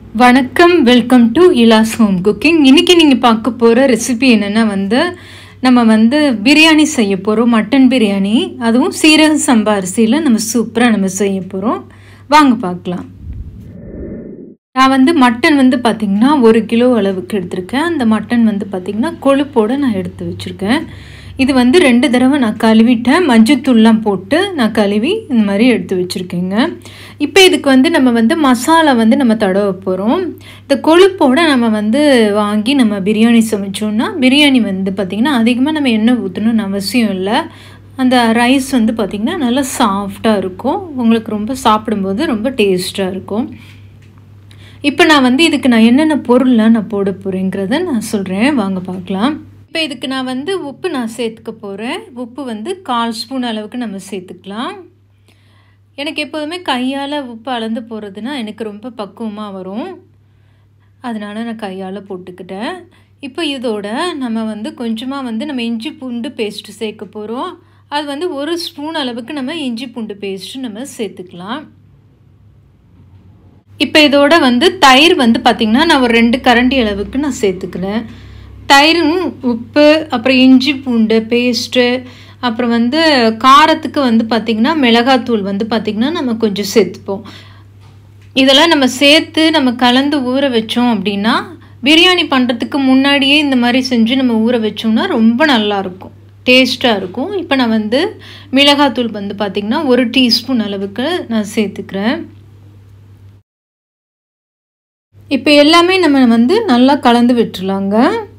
வணக்கம் welcome to Ila's home cooking இன்றைக்கி நீங்கள் பார்க்க போகிற ரெசிபி என்னென்னா வந்து நம்ம வந்து பிரியாணி செய்ய போகிறோம் மட்டன் பிரியாணி அதுவும் சீரக சம்பா அரிசியில் நம்ம சூப்பராக நம்ம செய்ய போகிறோம் வாங்க பார்க்கலாம் நான் வந்து மட்டன் வந்து பார்த்திங்கன்னா ஒரு கிலோ அளவுக்கு எடுத்திருக்கேன் அந்த மட்டன் வந்து பார்த்திங்கன்னா கொழுப்போடு நான் எடுத்து வச்சுருக்கேன் இது வந்து ரெண்டு தடவை நான் கழுவிட்டேன் மஞ்சத்தூள்லாம் போட்டு நான் கழுவி இந்த மாதிரி எடுத்து வச்சுருக்கேங்க இப்போ இதுக்கு வந்து நம்ம வந்து மசாலா வந்து நம்ம தடவ போகிறோம் இந்த கொழுப்போடு நம்ம வந்து வாங்கி நம்ம பிரியாணி சமைச்சோன்னா பிரியாணி வந்து பார்த்திங்கன்னா அதிகமாக நம்ம எண்ணெய் ஊற்றணும்னு அவசியம் இல்லை அந்த ரைஸ் வந்து பார்த்திங்கன்னா நல்லா சாஃப்டாக இருக்கும் உங்களுக்கு ரொம்ப சாப்பிடும்போது ரொம்ப டேஸ்ட்டாக இருக்கும் இப்போ நான் வந்து இதுக்கு நான் என்னென்ன பொருள்லாம் நான் போட போகிறேங்கிறத நான் சொல்கிறேன் வாங்க பார்க்கலாம் இப்போ இதுக்கு நான் வந்து உப்பு நான் சேர்த்துக்க போகிறேன் உப்பு வந்து கால் ஸ்பூன் அளவுக்கு நம்ம சேர்த்துக்கலாம் எனக்கு எப்போதுமே கையால் உப்பு அளந்து போகிறதுனா எனக்கு ரொம்ப பக்குவமாக வரும் அதனால் நான் கையால் போட்டுக்கிட்டேன் இப்போ இதோட நம்ம வந்து கொஞ்சமாக வந்து நம்ம இஞ்சி பூண்டு பேஸ்ட்டு சேர்க்க போகிறோம் அது வந்து ஒரு ஸ்பூன் அளவுக்கு நம்ம இஞ்சி பூண்டு பேஸ்ட்டு நம்ம சேர்த்துக்கலாம் இப்போ இதோட வந்து தயிர் வந்து பார்த்திங்கன்னா நான் ஒரு ரெண்டு கரண்டி அளவுக்கு நான் சேர்த்துக்கிறேன் தயிரும் உப்பு அப்புறம் இஞ்சி பூண்டு பேஸ்ட்டு அப்புறம் வந்து காரத்துக்கு வந்து பார்த்திங்கன்னா மிளகாத்தூள் வந்து பார்த்திங்கன்னா நம்ம கொஞ்சம் சேர்த்துப்போம் இதெல்லாம் நம்ம சேர்த்து நம்ம கலந்து ஊற வச்சோம் அப்படின்னா பிரியாணி பண்ணுறதுக்கு முன்னாடியே இந்த மாதிரி செஞ்சு நம்ம ஊற வச்சோம்னா ரொம்ப நல்லாயிருக்கும் டேஸ்ட்டாக இருக்கும் இப்போ நான் வந்து மிளகாத்தூள் வந்து பார்த்திங்கன்னா ஒரு டீஸ்பூன் அளவுக்கு நான் சேர்த்துக்கிறேன் இப்போ எல்லாமே நம்ம வந்து நல்லா கலந்து விட்டுருலாங்க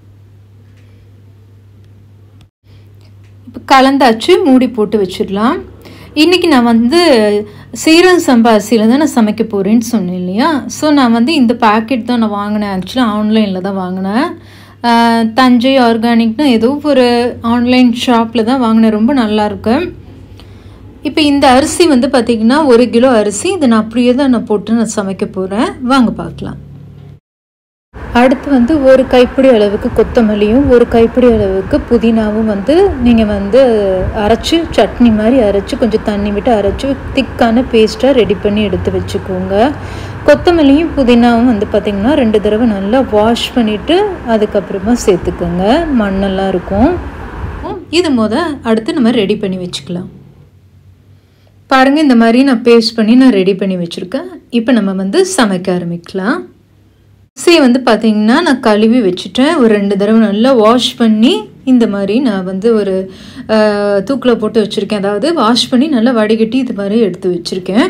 இப்போ கலந்தாச்சு மூடி போட்டு வச்சிடலாம் இன்றைக்கி நான் வந்து சீரக சம்பா அரிசியில் தான் நான் சமைக்க போகிறேன்னு சொன்னேன் இல்லையா ஸோ நான் வந்து இந்த பேக்கெட் தான் நான் வாங்கினேன் ஆக்சுவலாக ஆன்லைனில் தான் வாங்கினேன் தஞ்சை ஆர்கானிக்னு ஏதோ ஒரு ஆன்லைன் ஷாப்பில் தான் வாங்கினேன் ரொம்ப நல்லாயிருக்கு இப்போ இந்த அரிசி வந்து பார்த்திங்கன்னா ஒரு கிலோ அரிசி இதை நான் அப்படியே தான் நான் போட்டு நான் சமைக்க போகிறேன் வாங்க பார்க்கலாம் அடுத்து வந்து ஒரு கைப்பிடி அளவுக்கு கொத்தமல்லியும் ஒரு கைப்பிடி அளவுக்கு புதினாவும் வந்து நீங்கள் வந்து அரைச்சி சட்னி மாதிரி அரைச்சி கொஞ்சம் தண்ணி விட்டு அரைச்சி திக்கான பேஸ்ட்டாக ரெடி பண்ணி எடுத்து வச்சுக்கோங்க கொத்தமல்லியும் புதினாவும் வந்து பார்த்திங்கன்னா ரெண்டு தடவை நல்லா வாஷ் பண்ணிவிட்டு அதுக்கப்புறமா சேர்த்துக்கோங்க மண்ணெல்லாம் இருக்கும் இது முத அடுத்து நம்ம ரெடி பண்ணி வச்சுக்கலாம் பாருங்கள் இந்த மாதிரி நான் பேஸ்ட் பண்ணி நான் ரெடி பண்ணி வச்சுருக்கேன் இப்போ நம்ம வந்து சமைக்க ஆரம்பிக்கலாம் அரிசியை வந்து பார்த்திங்கன்னா நான் கழுவி வச்சுட்டேன் ஒரு ரெண்டு தடவை நல்லா வாஷ் பண்ணி இந்த மாதிரி நான் வந்து ஒரு தூக்கில் போட்டு வச்சுருக்கேன் அதாவது வாஷ் பண்ணி நல்லா வடிகட்டி இது மாதிரி எடுத்து வச்சுருக்கேன்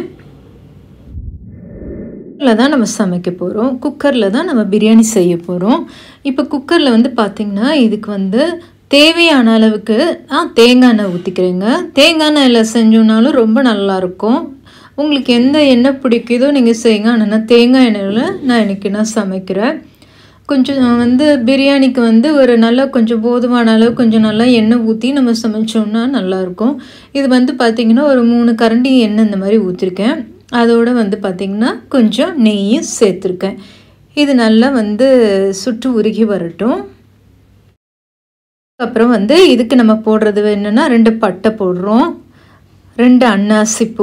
குக்கரில் தான் நம்ம சமைக்க போகிறோம் குக்கரில் தான் நம்ம பிரியாணி செய்ய போகிறோம் இப்போ குக்கரில் வந்து பார்த்திங்கன்னா இதுக்கு வந்து தேவையான அளவுக்கு நான் தேங்காய் எண்ணெய் ஊற்றிக்கிறேங்க தேங்காய் எண்ணெயில் செஞ்சோன்னாலும் ரொம்ப நல்லாயிருக்கும் உங்களுக்கு எந்த எண்ணெய் பிடிக்குதோ நீங்கள் செய்யுங்க ஆனால் தேங்காய் எண்ணெயில் நான் இன்றைக்கி நான் சமைக்கிறேன் கொஞ்சம் வந்து பிரியாணிக்கு வந்து ஒரு நல்லா கொஞ்சம் போதுமான அளவு கொஞ்சம் நல்லா எண்ணெய் ஊற்றி நம்ம சமைச்சோம்னா நல்லாயிருக்கும் இது வந்து பார்த்திங்கன்னா ஒரு மூணு கரண்டி எண்ணெய் இந்த மாதிரி ஊற்றிருக்கேன் அதோடு வந்து பார்த்திங்கன்னா கொஞ்சம் நெய்யும் சேர்த்துருக்கேன் இது நல்லா வந்து சுட்டு உருகி வரட்டும் அப்புறம் வந்து இதுக்கு நம்ம போடுறது என்னென்னா ரெண்டு பட்டை போடுறோம் ரெண்டு அன்னாசி பூ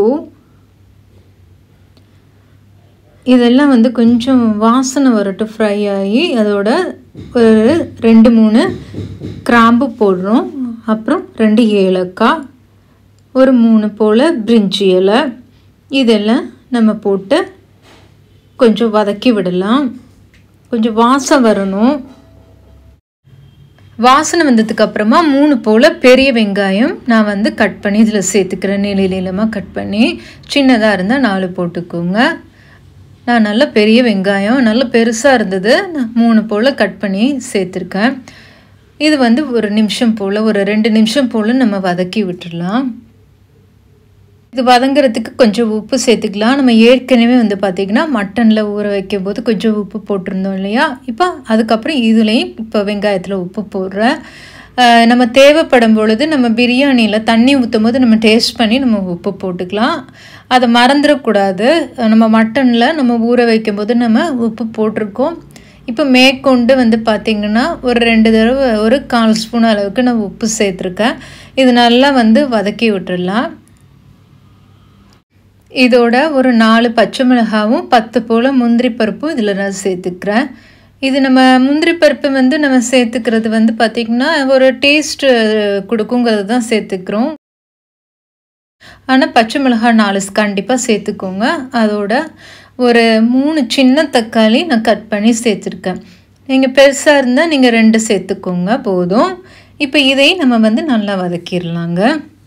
இதெல்லாம் வந்து கொஞ்சம் வாசனை வரட்டும் ஃப்ரை ஆகி அதோட ஒரு ரெண்டு மூணு கிராம்பு போடுறோம் அப்புறம் ரெண்டு ஏலக்காய் ஒரு மூணு போல் பிரிஞ்சி இலை இதெல்லாம் நம்ம போட்டு கொஞ்சம் வதக்கி விடலாம் கொஞ்சம் வாசம் வரணும் வாசனை வந்ததுக்கு அப்புறமா மூணு போல் பெரிய வெங்காயம் நான் வந்து கட் பண்ணி இதில் சேர்த்துக்கிறேன் நீள நீளமாக கட் பண்ணி சின்னதாக இருந்தால் நாலு போட்டுக்கோங்க நான் நல்ல பெரிய வெங்காயம் நல்ல பெருசாக இருந்தது நான் மூணு போல் கட் பண்ணி சேர்த்துருக்கேன் இது வந்து ஒரு நிமிஷம் போல் ஒரு ரெண்டு நிமிஷம் போல் நம்ம வதக்கி விட்டுடலாம் இது வதங்குறதுக்கு கொஞ்சம் உப்பு சேர்த்துக்கலாம் நம்ம ஏற்கனவே வந்து பார்த்திங்கன்னா மட்டனில் ஊற வைக்கும் போது கொஞ்சம் உப்பு போட்டிருந்தோம் இல்லையா இப்போ அதுக்கப்புறம் இதுலேயும் இப்போ வெங்காயத்தில் உப்பு போடுறேன் நம்ம தேவைப்படும் பொழுது நம்ம பிரியாணியில் தண்ணி ஊற்றும் போது நம்ம டேஸ்ட் பண்ணி நம்ம உப்பு போட்டுக்கலாம் அதை மறந்துடக்கூடாது நம்ம மட்டனில் நம்ம ஊற வைக்கும்போது நம்ம உப்பு போட்டிருக்கோம் இப்போ மேற்கொண்டு வந்து பார்த்திங்கன்னா ஒரு ரெண்டு தடவை ஒரு கால் ஸ்பூன் அளவுக்கு நான் உப்பு சேர்த்துருக்கேன் இது நல்லா வந்து வதக்கி விட்டுடலாம் இதோட ஒரு நாலு பச்சை மிளகாவும் பத்து போல் முந்திரி பருப்பும் இதில் நான் சேர்த்துக்கிறேன் இது நம்ம முந்திரி பருப்பு வந்து நம்ம சேர்த்துக்கிறது வந்து பார்த்திங்கன்னா ஒரு டேஸ்ட்டு கொடுக்குங்கிறது தான் சேர்த்துக்கிறோம் ஆனால் பச்சை மிளகாய் நாலு கண்டிப்பாக சேர்த்துக்கோங்க அதோட ஒரு மூணு சின்ன தக்காளி நான் கட் பண்ணி சேர்த்துருக்கேன் நீங்கள் பெருசாக இருந்தால் நீங்கள் ரெண்டு சேர்த்துக்கோங்க போதும் இப்போ இதையும் நம்ம வந்து நல்லா வதக்கிடலாங்க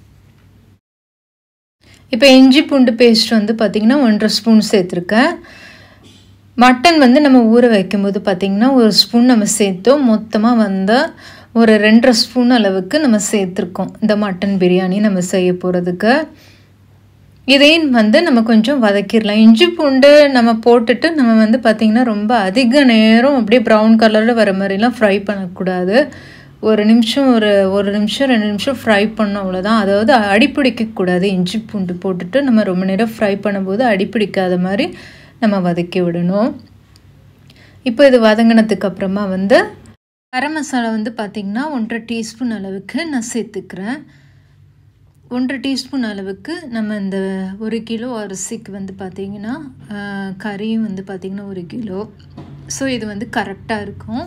இப்போ இஞ்சி பூண்டு பேஸ்ட் வந்து பார்த்திங்கன்னா ஒன்றரை ஸ்பூன் சேர்த்துருக்கேன் மட்டன் வந்து நம்ம ஊற வைக்கும்போது பார்த்திங்கன்னா ஒரு ஸ்பூன் நம்ம சேர்த்தோம் மொத்தமாக வந்தால் ஒரு ரெண்டரை ஸ்பூன் அளவுக்கு நம்ம சேர்த்துருக்கோம் இந்த மட்டன் பிரியாணி நம்ம செய்ய போகிறதுக்கு இதையும் வந்து நம்ம கொஞ்சம் வதக்கிடலாம் இஞ்சி பூண்டு நம்ம போட்டுட்டு நம்ம வந்து பார்த்திங்கன்னா ரொம்ப அதிக நேரம் அப்படியே ப்ரௌன் கலரில் வர மாதிரிலாம் ஃப்ரை பண்ணக்கூடாது ஒரு நிமிஷம் ஒரு ஒரு நிமிஷம் ரெண்டு நிமிஷம் ஃப்ரை பண்ணோம் அவ்வளோதான் அதாவது அடிப்பிடிக்கக்கூடாது இஞ்சி பூண்டு போட்டுட்டு நம்ம ரொம்ப நேரம் ஃப்ரை பண்ணும்போது அடிப்பிடிக்காத மாதிரி நம்ம வதக்கி விடணும் இப்போ இது வதங்கினதுக்கு அப்புறமா வந்து கரம் மசாலா வந்து பார்த்திங்கன்னா ஒன்றரை டீஸ்பூன் அளவுக்கு நான் சேர்த்துக்கிறேன் ஒன்றரை டீஸ்பூன் அளவுக்கு நம்ம இந்த ஒரு கிலோ அரிசிக்கு வந்து பார்த்திங்கன்னா கறியும் வந்து பார்த்திங்கன்னா ஒரு கிலோ ஸோ இது வந்து கரெக்டாக இருக்கும்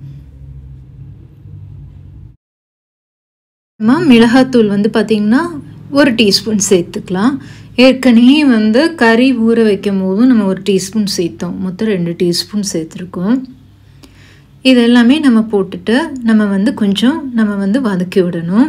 மிளகாத்தூள் வந்து பார்த்திங்கன்னா ஒரு டீஸ்பூன் சேர்த்துக்கலாம் ஏற்கனவே வந்து கறி ஊற வைக்கும் போதும் நம்ம ஒரு டீஸ்பூன் சேர்த்தோம் மொத்தம் ரெண்டு டீஸ்பூன் சேர்த்துருக்கோம் இது எல்லாமே நம்ம போட்டுட்டு நம்ம வந்து கொஞ்சம் நம்ம வந்து வதக்கி விடணும்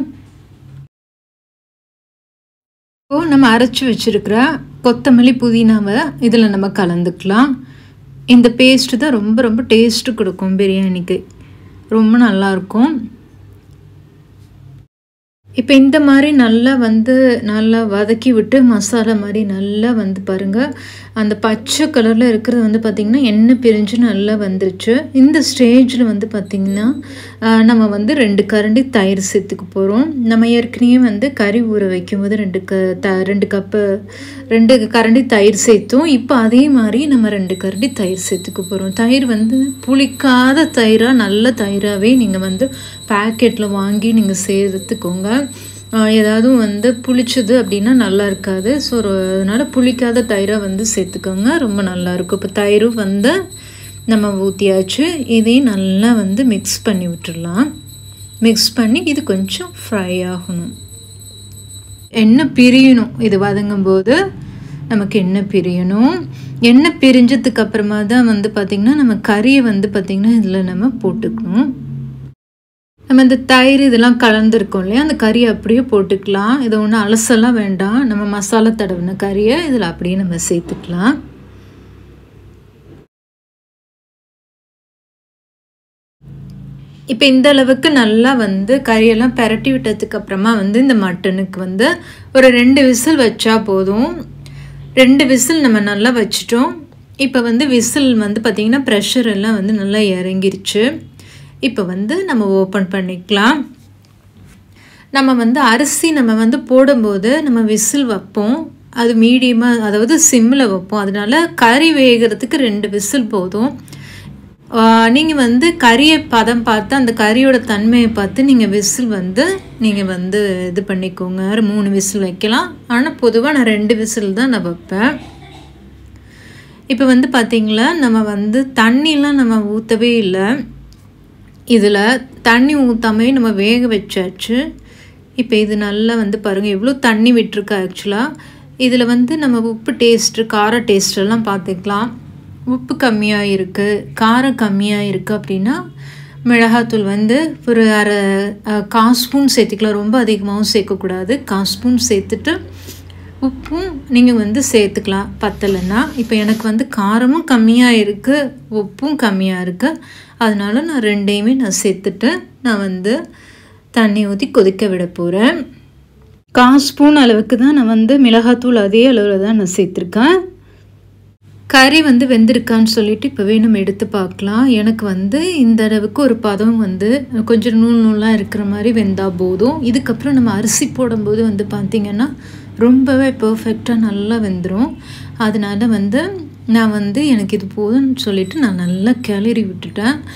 இப்போது நம்ம அரைச்சி வச்சுருக்கிற கொத்தமல்லி புதினாவை இதில் நம்ம கலந்துக்கலாம் இந்த பேஸ்ட்டு தான் ரொம்ப ரொம்ப டேஸ்ட்டு கொடுக்கும் பிரியாணிக்கு ரொம்ப நல்லாயிருக்கும் இப்போ இந்த மாதிரி நல்லா வந்து நல்லா வதக்கி விட்டு மசாலா மாதிரி நல்லா வந்து பாருங்கள் அந்த பச்சை கலரில் இருக்கிறது வந்து பார்த்திங்கன்னா எண்ணெய் பிரிஞ்சு நல்லா வந்துருச்சு இந்த ஸ்டேஜில் வந்து பார்த்திங்கன்னா நம்ம வந்து ரெண்டு கரண்டி தயிர் சேர்த்துக்க போகிறோம் நம்ம ஏற்கனவே வந்து கறி ஊற வைக்கும்போது ரெண்டு க த ரெண்டு கப்பு ரெண்டு கரண்டி தயிர் சேர்த்தோம் இப்போ அதே மாதிரி நம்ம ரெண்டு கரண்டி தயிர் சேர்த்துக்க போகிறோம் தயிர் வந்து புளிக்காத தயிராக நல்ல தயிராகவே நீங்கள் வந்து பேக்கெட்டில் வாங்கி நீங்கள் சேர்த்துக்கோங்க ஏதாவது வந்து புளிச்சது அப்படின்னா நல்லா இருக்காது ஸோ அதனால் புளிக்காத தயிராக வந்து சேர்த்துக்கோங்க ரொம்ப நல்லாயிருக்கும் இப்போ தயிரும் வந்து நம்ம ஊற்றியாச்சு இதையும் நல்லா வந்து மிக்ஸ் பண்ணி விட்டுடலாம் மிக்ஸ் பண்ணி இது கொஞ்சம் ஃப்ரை ஆகணும் எண்ணெய் பிரியணும் இது வதங்கும்போது நமக்கு எண்ணெய் பிரியணும் எண்ணெய் பிரிஞ்சதுக்கு அப்புறமா தான் வந்து பார்த்திங்கன்னா நம்ம கறியை வந்து பார்த்திங்கன்னா இதில் நம்ம போட்டுக்கணும் நம்ம இந்த தயிர் இதெல்லாம் கலந்துருக்கோம் இல்லையா அந்த கறியை அப்படியே போட்டுக்கலாம் இதை ஒன்றும் அலசெல்லாம் வேண்டாம் நம்ம மசாலா தடவின கறியை இதில் அப்படியே நம்ம சேர்த்துக்கலாம் இப்போ இந்த அளவுக்கு நல்லா வந்து கறியெல்லாம் பெரட்டி விட்டதுக்கு அப்புறமா வந்து இந்த மட்டனுக்கு வந்து ஒரு ரெண்டு விசில் வச்சா போதும் ரெண்டு விசில் நம்ம நல்லா வச்சிட்டோம் இப்போ வந்து விசில் வந்து பார்த்திங்கன்னா ப்ரெஷர் எல்லாம் வந்து நல்லா இறங்கிருச்சு இப்போ வந்து நம்ம ஓப்பன் பண்ணிக்கலாம் நம்ம வந்து அரிசி நம்ம வந்து போடும்போது நம்ம விசில் வைப்போம் அது மீடியமாக அதாவது சிம்மில் வைப்போம் அதனால கறி வேகிறதுக்கு ரெண்டு விசில் போதும் நீங்கள் வந்து கறியை பதம் பார்த்து அந்த கறியோட தன்மையை பார்த்து நீங்கள் விசில் வந்து நீங்கள் வந்து இது பண்ணிக்கோங்க மூணு விசில் வைக்கலாம் ஆனால் பொதுவாக நான் ரெண்டு விசில் தான் நான் வைப்பேன் இப்போ வந்து பார்த்திங்களா நம்ம வந்து தண்ணிலாம் நம்ம ஊற்றவே இல்லை இதில் தண்ணி ஊற்றாமே நம்ம வேக வச்சாச்சு இப்போ இது நல்லா வந்து பாருங்கள் எவ்வளோ தண்ணி விட்டுருக்கு ஆக்சுவலாக இதில் வந்து நம்ம உப்பு டேஸ்ட்டு கார டேஸ்ட்டெல்லாம் பார்த்துக்கலாம் உப்பு கம்மியாக இருக்குது காரம் கம்மியாக இருக்குது அப்படின்னா மிளகாத்தூள் வந்து ஒரு அரை கால் ஸ்பூன் சேர்த்துக்கலாம் ரொம்ப அதிகமாகவும் சேர்க்கக்கூடாது கால் ஸ்பூன் சேர்த்துட்டு உப்பும் நீங்கள் வந்து சேர்த்துக்கலாம் பத்தலைன்னா இப்போ எனக்கு வந்து காரமும் கம்மியாக இருக்குது உப்பும் கம்மியாக இருக்குது அதனால நான் ரெண்டையுமே நான் சேர்த்துட்டு நான் வந்து தண்ணி ஊற்றி கொதிக்க விட போகிறேன் கால் ஸ்பூன் அளவுக்கு தான் நான் வந்து மிளகாத்தூள் அதே அளவில் தான் நான் சேர்த்துருக்கேன் கறி வந்து வெந்திருக்கான்னு சொல்லிட்டு இப்போவே நம்ம எடுத்து பார்க்கலாம் எனக்கு வந்து இந்த அளவுக்கு ஒரு பதம் வந்து கொஞ்சம் நூல் நூலாக இருக்கிற மாதிரி வெந்தால் போதும் இதுக்கப்புறம் நம்ம அரிசி போடும்போது வந்து பார்த்திங்கன்னா ரொம்பவே பர்ஃபெக்டாக நல்லா வெந்துடும் அதனால் வந்து நான் வந்து எனக்கு இது போதும்னு சொல்லிட்டு நான் நல்லா கிளறி விட்டுட்டேன்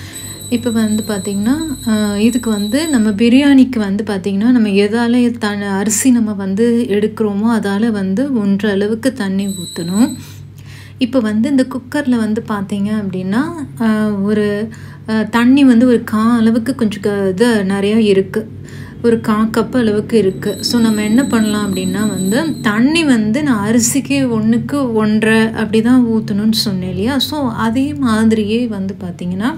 இப்போ வந்து பார்த்திங்கன்னா ஆஹ், இதுக்கு வந்து நம்ம பிரியாணிக்கு வந்து பார்த்திங்கன்னா நம்ம எதால் த அரிசி நம்ம வந்து எடுக்கிறோமோ அதால் வந்து ஒன்றரை அளவுக்கு தண்ணி ஊற்றணும் இப்போ வந்து இந்த குக்கரில் வந்து பார்த்தீங்க அப்படின்னா ஆஹ், ஒரு ஆஹ், தண்ணி வந்து ஒரு கா அளவுக்கு கொஞ்சம் க இது நிறையா இருக்குது ஒரு கா கப் அளவுக்கு இருக்குது ஸோ நம்ம என்ன பண்ணலாம் அப்படின்னா வந்து தண்ணி வந்து நான் அரிசிக்கு ஒன்றுக்கு ஒன்றரை அப்படி தான் ஊற்றணும்னு சொன்னேன் இல்லையா ஸோ அதே மாதிரியே வந்து பார்த்திங்கன்னா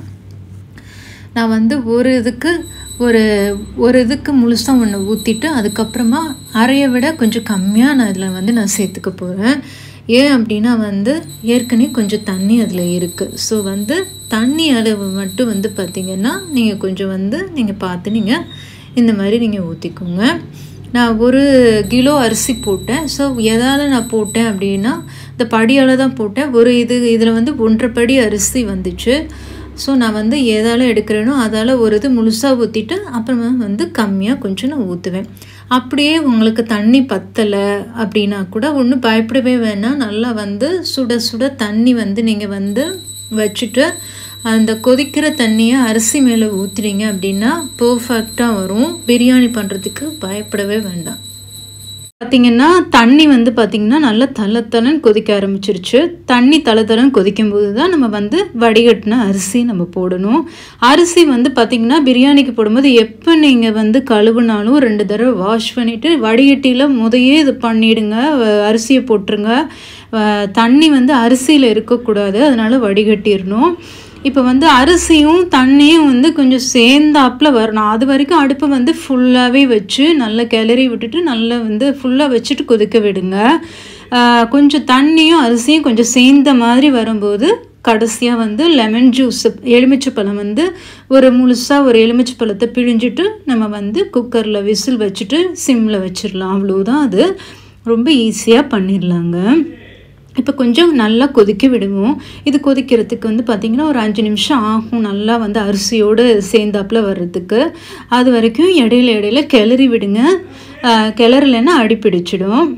நான் வந்து ஒரு இதுக்கு ஒரு ஒரு இதுக்கு முழுசாக ஒன்று ஊற்றிட்டு அதுக்கப்புறமா அரையை விட கொஞ்சம் கம்மியாக நான் இதில் வந்து நான் சேர்த்துக்க போகிறேன் ஏன் அப்படின்னா வந்து ஏற்கனவே கொஞ்சம் தண்ணி அதில் இருக்குது ஸோ வந்து தண்ணி அளவு மட்டும் வந்து பார்த்திங்கன்னா நீங்கள் கொஞ்சம் வந்து நீங்கள் பார்த்து நீங்கள் இந்த மாதிரி நீங்கள் ஊற்றிக்கோங்க நான் ஒரு கிலோ அரிசி போட்டேன் ஸோ எதால் நான் போட்டேன் அப்படின்னா இந்த படியால் தான் போட்டேன் ஒரு இது இதில் வந்து ஒன்றரை படி அரிசி வந்துச்சு ஸோ நான் வந்து எதால் எடுக்கிறேனோ அதால் ஒரு இது முழுசாக ஊற்றிட்டு அப்புறமா வந்து கம்மியாக கொஞ்சம் நான் ஊற்றுவேன் அப்படியே உங்களுக்கு தண்ணி பத்தலை அப்படின்னா கூட ஒன்றும் பயப்படவே வேணாம் நல்லா வந்து சுட சுட தண்ணி வந்து நீங்கள் வந்து வச்சுட்டு அந்த கொதிக்கிற தண்ணியை அரிசி மேலே ஊற்றுறீங்க அப்படின்னா பர்ஃபெக்டாக வரும் பிரியாணி பண்ணுறதுக்கு பயப்படவே வேண்டாம் பார்த்தீங்கன்னா தண்ணி வந்து பார்த்திங்கன்னா நல்லா தலை தலைன்னு கொதிக்க ஆரம்பிச்சிருச்சு தண்ணி தலை தலைன்னு கொதிக்கும் போது தான் நம்ம வந்து வடிகட்டின அரிசி நம்ம போடணும் அரிசி வந்து பார்த்திங்கன்னா பிரியாணிக்கு போடும்போது எப்போ நீங்கள் வந்து கழுவுனாலும் ரெண்டு தடவை வாஷ் பண்ணிவிட்டு வடிகட்டியில் முதையே இது பண்ணிடுங்க வ- அரிசியை போட்டுருங்க வ- தண்ணி வந்து அரிசியில் இருக்கக்கூடாது அதனால் வடிகட்டிடணும் இப்போ வந்து அரிசியும் தண்ணியும் வந்து கொஞ்சம் சேர்ந்தாப்புல வரணும் அது வரைக்கும் அடுப்பை வந்து ஃபுல்லாகவே வச்சு நல்லா கிளறி விட்டுட்டு நல்லா வந்து ஃபுல்லாக வச்சுட்டு கொதிக்க விடுங்க ஆஹ் கொஞ்சம் தண்ணியும் அரிசியும் கொஞ்சம் சேர்ந்த மாதிரி வரும்போது கடைசியாக வந்து லெமன் ஜூஸ் எலுமிச்சை பழம் வந்து ஒரு முழுசாக ஒரு எலுமிச்சை பழத்தை பிழிஞ்சிட்டு நம்ம வந்து குக்கரில் விசில் வச்சுட்டு சிம்மில் வச்சிடலாம் அவ்வளோதான் அது ரொம்ப ஈஸியாக பண்ணிடலாங்க இப்போ கொஞ்சம் நல்லா கொதிக்க விடுவோம் இது கொதிக்கிறதுக்கு வந்து பார்த்திங்கன்னா ஒரு அஞ்சு நிமிஷம் ஆகும் நல்லா வந்து அரிசியோடு சேர்ந்தாப்புல வர்றதுக்கு அது வரைக்கும் இடையில இடையில கிளறி விடுங்க ஆஹ் கிளறலைன்னா அடி பிடிச்சிடும்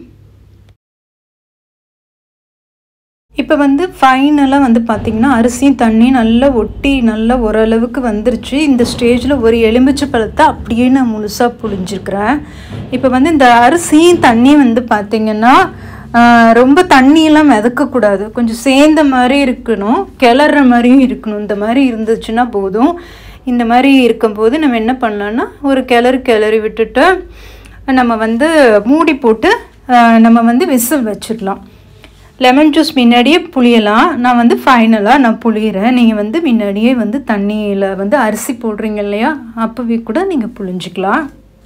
இப்போ வந்து ஃபைனலாக வந்து பார்த்திங்கன்னா அரிசியும் தண்ணியும் நல்லா ஒட்டி நல்லா ஓரளவுக்கு வந்துருச்சு இந்த ஸ்டேஜில் ஒரு எலுமிச்சை பழத்தை அப்படியே நான் முழுசாக புழிஞ்சிருக்கிறேன் இப்போ வந்து இந்த அரிசியும் தண்ணியும் வந்து பார்த்திங்கன்னா ஆஹ், ரொம்ப தண்ணியெல்லாம் மிதக்கக்கூடாது கொஞ்சம் சேர்ந்த மாதிரி இருக்கணும் கிளற மாதிரியும் இருக்கணும் இந்த மாதிரி இருந்துச்சுன்னா போதும் இந்த மாதிரி இருக்கும்போது நம்ம என்ன பண்ணலான்னா ஒரு கிளறு கிளறி விட்டுட்டு நம்ம வந்து மூடி போட்டு ஆஹ், நம்ம வந்து விசில் வச்சிடலாம் லெமன் ஜூஸ் முன்னாடியே புளியலாம் நான் வந்து ஃபைனலாக நான் புளியிறேன் நீங்கள் வந்து முன்னாடியே வந்து தண்ணியில் வந்து அரிசி போடுறீங்க இல்லையா அப்போவே கூட நீங்கள் புளிஞ்சிக்கலாம்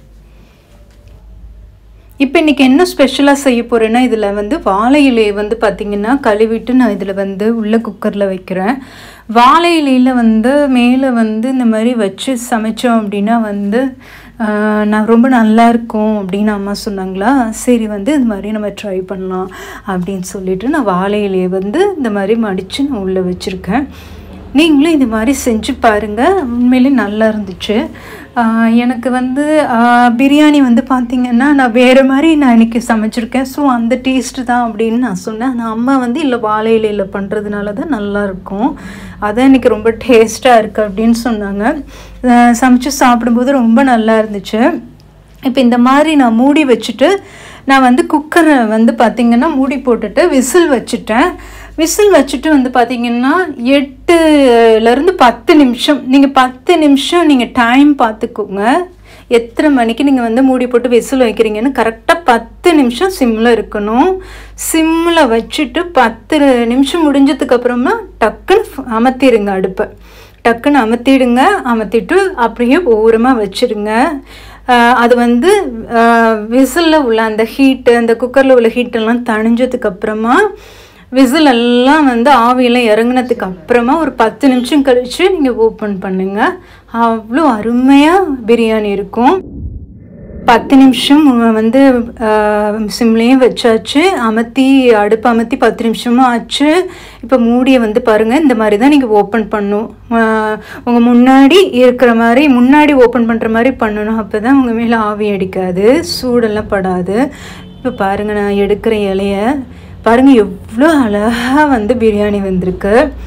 இப்போ இன்றைக்கி என்ன ஸ்பெஷலாக செய்ய போகிறேன்னா இதில் வந்து வாழை இலையை வந்து பார்த்திங்கன்னா கழுவிட்டு நான் இதில் வந்து உள்ள குக்கரில் வைக்கிறேன் வாழை இலையில் வந்து மேலே வந்து இந்த மாதிரி வச்சு சமைச்சோம் அப்படின்னா வந்து ஆஹ், நான் ரொம்ப நல்லா இருக்கும் அப்படின்னு அம்மா சொன்னாங்களா சரி வந்து இந்த மாதிரி நம்ம ட்ரை பண்ணலாம் அப்படின்னு சொல்லிட்டு நான் வாழை இலையை வந்து இந்த மாதிரி மடித்து நான் உள்ளே வச்சுருக்கேன் நீங்களும் இது மாதிரி செஞ்சு பாருங்கள் உண்மையிலே நல்லா இருந்துச்சு ஆஹ் எனக்கு வந்து ஆஹ் பிரியாணி வந்து பார்த்திங்கன்னா நான் வேறு மாதிரி நான் இன்றைக்கி சமைச்சிருக்கேன் ஸோ அந்த டேஸ்ட்டு தான் அப்படின்னு நான் சொன்னேன் ஆனால் அம்மா வந்து இல்லை வாழை இலையில் பண்ணுறதுனால தான் நல்லாயிருக்கும் அதான் இன்றைக்கி ரொம்ப டேஸ்ட்டாக இருக்குது அப்படின்னு சொன்னாங்க ஆஹ் சமைச்சு சாப்பிடும்போது ரொம்ப நல்லா இருந்துச்சு இப்போ இந்த மாதிரி நான் மூடி வச்சுட்டு நான் வந்து குக்கரை வந்து பார்த்திங்கன்னா மூடி போட்டுட்டு விசில் வச்சுட்டேன் விசில் வச்சுட்டு வந்து பார்த்திங்கன்னா எட்டுலேருந்து பத்து நிமிஷம் நீங்கள் பத்து நிமிஷம் நீங்கள் டைம் பார்த்துக்கோங்க எத்தனை மணிக்கு நீங்கள் வந்து மூடி போட்டு விசில் வைக்கிறீங்கன்னு கரெக்டாக பத்து நிமிஷம் சிம்மில் இருக்கணும் சிம்மில் வச்சுட்டு பத்து நிமிஷம் முடிஞ்சதுக்கு அப்புறமா டக்குன்னு அமர்த்திடுங்க அடுப்பை டக்குன்னு அமர்த்திடுங்க அமர்த்திட்டு அப்படியே ஓரமாக வச்சிருங்க ஆஹ் அது வந்து விசிலில் உள்ள அந்த ஹீட்டு அந்த குக்கரில் உள்ள ஹீட்டெல்லாம் தணிஞ்சதுக்கு அப்புறமா விசில் எல்லாம் வந்து ஆவியெல்லாம் இறங்குனதுக்கு அப்புறமா ஒரு பத்து நிமிஷம் கழித்து நீங்கள் ஓப்பன் பண்ணுங்கள் அவ்வளோ அருமையாக பிரியாணி இருக்கும் பத்து நிமிஷம் வந்து சிம்லேயும் வச்சாச்சு அமர்த்தி அடுப்பு அமர்த்தி பத்து நிமிஷமும் ஆச்சு இப்போ மூடியை வந்து பாருங்கள் இந்த மாதிரி தான் நீங்கள் ஓப்பன் பண்ணும் உங்கள் முன்னாடி இருக்கிற மாதிரி முன்னாடி ஓப்பன் பண்ணுற மாதிரி பண்ணணும் அப்போ தான் உங்கள் மேலே ஆவி அடிக்காது சூடெல்லாம் படாது இப்போ பாருங்கள் நான் எடுக்கிற இலைய பாருங்கள் எவ்வளோ அழகாக வந்து பிரியாணி வந்திருக்கு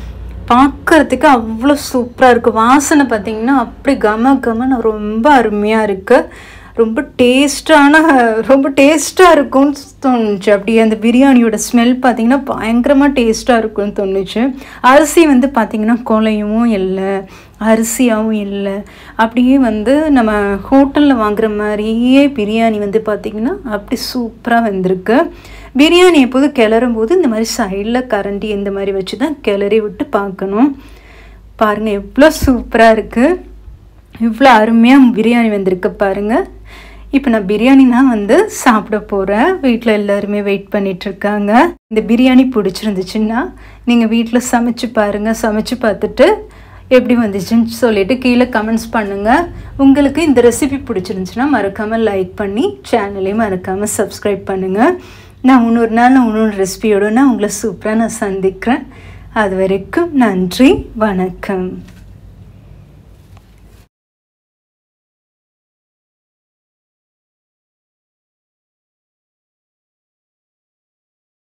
பார்க்கறதுக்கு அவ்வளோ சூப்பராக இருக்குது வாசனை பார்த்தீங்கன்னா அப்படி கம கமன்னு ரொம்ப அருமையாக இருக்குது ரொம்ப டேஸ்டான ரொம்ப டேஸ்ட்டாக இருக்கும்னு தோணுச்சு அப்படியே அந்த பிரியாணியோட ஸ்மெல் பார்த்தீங்கன்னா பயங்கரமாக டேஸ்ட்டாக இருக்கும்னு தோணுச்சு அரிசி வந்து பார்த்திங்கன்னா குலையவும் இல்லை அரிசியாகவும் இல்லை அப்படியே வந்து நம்ம ஹோட்டலில் வாங்குற மாதிரியே பிரியாணி வந்து பார்த்திங்கன்னா அப்படி சூப்பராக வந்திருக்கு பிரியாணி எப்போதும் கிளறும் போது இந்த மாதிரி சைடில் கரண்டி இந்த மாதிரி வச்சு தான் கிளறி விட்டு பார்க்கணும் பாருங்கள் எவ்வளோ சூப்பராக இருக்குது இவ்வளோ அருமையாக பிரியாணி வந்திருக்கு பாருங்கள் இப்போ நான் பிரியாணி தான் வந்து சாப்பிட போகிறேன் வீட்டில் எல்லாருமே வெயிட் பண்ணிகிட்ருக்காங்க இந்த பிரியாணி பிடிச்சிருந்துச்சுன்னா நீங்கள் வீட்டில் சமைச்சு பாருங்கள் சமைச்சு பார்த்துட்டு எப்படி வந்துச்சுன்னு சொல்லிட்டு கீழே கமெண்ட்ஸ் பண்ணுங்கள் உங்களுக்கு இந்த ரெசிபி பிடிச்சிருந்துச்சுன்னா மறக்காமல் லைக் பண்ணி சேனலையும் மறக்காமல் சப்ஸ்கிரைப் பண்ணுங்கள் நான் இன்னொரு நாள் நான் இன்னொரு ரெசிபியோடு நான் உங்களை சூப்பராக நான் சந்திக்கிறேன் அது வரைக்கும் நன்றி வணக்கம்